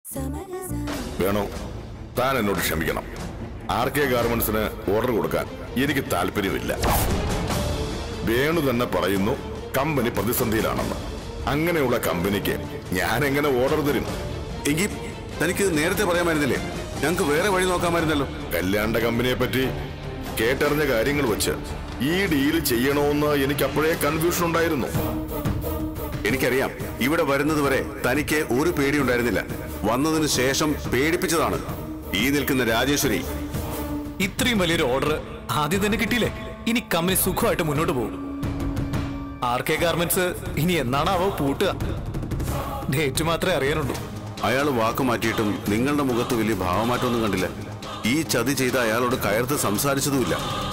വേണോ താൻ എന്നോട് ക്ഷമിക്കണം ആർ കെ ഗാർമെന്റ്സിന് ഓർഡർ കൊടുക്കാൻ എനിക്ക് താല്പര്യമില്ല വേണു തന്നെ പറയുന്നു കമ്പനി പ്രതിസന്ധിയിലാണെന്ന് അങ്ങനെയുള്ള കമ്പനിക്ക് ഞാൻ എങ്ങനെ ഓർഡർ തരും എങ്കിൽ തനിക്ക് നേരത്തെ പറയാമായിരുന്നില്ലേ ഞങ്ങൾക്ക് വേറെ വഴി നോക്കാമായിരുന്നല്ലോ കല്യാണ്ട കമ്പനിയെ പറ്റി കേട്ടറിഞ്ഞ കാര്യങ്ങൾ വെച്ച് ഈ ഡീല് ചെയ്യണമെന്ന് എനിക്ക് അപ്പോഴേ കൺഫ്യൂഷൻ ഉണ്ടായിരുന്നു എനിക്കറിയാം ഇവിടെ വരുന്നത് വരെ തനിക്ക് ഒരു പേടി ഉണ്ടായിരുന്നില്ല വന്നതിന് ശേഷം പേടിപ്പിച്ചതാണ് ഈ നിൽക്കുന്ന രാജേശ്വരി ഇത്രയും വലിയൊരു ഓർഡർ ആദ്യം തന്നെ കിട്ടിയില്ലേ ഇനി കമ്പനി സുഖമായിട്ട് മുന്നോട്ട് പോകും ആർ കെ ഗാർമെന്റ്സ് ഇനി എന്നാണാവോ പൂട്ടുക ഡേറ്റ് മാത്രമേ അറിയാനുള്ളൂ അയാൾ വാക്ക് മാറ്റിയിട്ടും നിങ്ങളുടെ മുഖത്ത് വലിയ ഭാവമാറ്റമൊന്നും കണ്ടില്ല ഈ ചതി ചെയ്ത അയാളോട് കയർത്ത് സംസാരിച്ചതുമില്ല